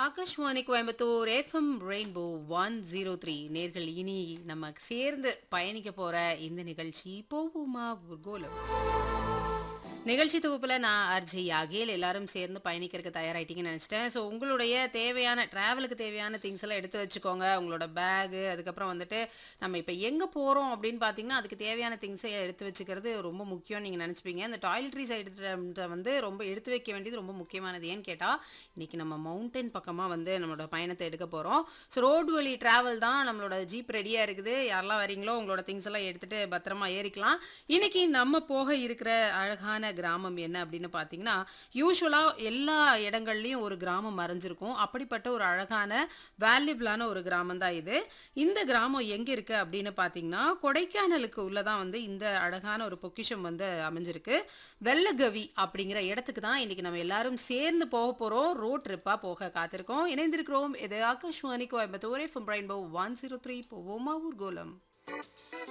Akashvani Coimbatore FM rainbow one zero three நேர்கள் இனி நம்ம சேர்ந்து பயணிக்க போற இந்த நிகழ்ச்சி போவோமா கோலம் நிகழ்ச்சி தொகுப்புல நான் அர்ஜய் யாகேல் எல்லாரும் சேர்ந்து பயணிக்கிறதுக்கு தயாராயிட்டீங்கன்னு நினைச்சிட்டேன் ஸோ உங்களுடைய தேவையான டிராவலுக்கு தேவையான திங்ஸ் எல்லாம் எடுத்து வச்சுக்கோங்க உங்களோட பேகு அதுக்கப்புறம் வந்துட்டு நம்ம இப்போ எங்கே போகிறோம் அப்படின்னு பார்த்தீங்கன்னா அதுக்கு தேவையான திங்ஸை எடுத்து வச்சுக்கிறது ரொம்ப முக்கியம் நீங்கள் நினச்சிப்பீங்க இந்த டாய்லெட்ரி சைடு வந்து ரொம்ப எடுத்து வைக்க வேண்டியது ரொம்ப முக்கியமானது ஏன்னு கேட்டால் இன்னைக்கு நம்ம மவுண்டன் பக்கமாக வந்து நம்மளோட பயணத்தை எடுக்க போகிறோம் ஸோ ரோடு வழி டிராவல் தான் நம்மளோட ஜீப் ரெடியாக இருக்குது யாரெல்லாம் வரீங்களோ உங்களோட திங்ஸ் எல்லாம் எடுத்துகிட்டு பத்திரமா ஏறிக்கலாம் இன்னைக்கு நம்ம போக இருக்கிற அழகான கிராமம் என்ன அப்படின்னு பார்த்தீங்கன்னா யூஸ்வலாக எல்லா இடங்கள்லையும் ஒரு கிராமம் மறைஞ்சிருக்கும் அப்படிப்பட்ட ஒரு அழகான வேல்யூபிளான ஒரு கிராமம் தான் இது இந்த கிராமம் எங்கே இருக்குது அப்படின்னு பார்த்தீங்கன்னா கொடைக்கானலுக்கு உள்ளதான் வந்து இந்த அழகான ஒரு பொக்கிஷம் வந்து அமைஞ்சிருக்கு வெள்ளகவி அப்படிங்கிற இடத்துக்கு தான் இன்னைக்கு நம்ம எல்லாரும் சேர்ந்து போக போகிறோம் ரோட் ட்ரிப்பாக போக காத்திருக்கோம் இணைந்திருக்கிறோம் இது Akashvani Coimbatore FM rainbow one zero three போவோமா ஊர்கோலம்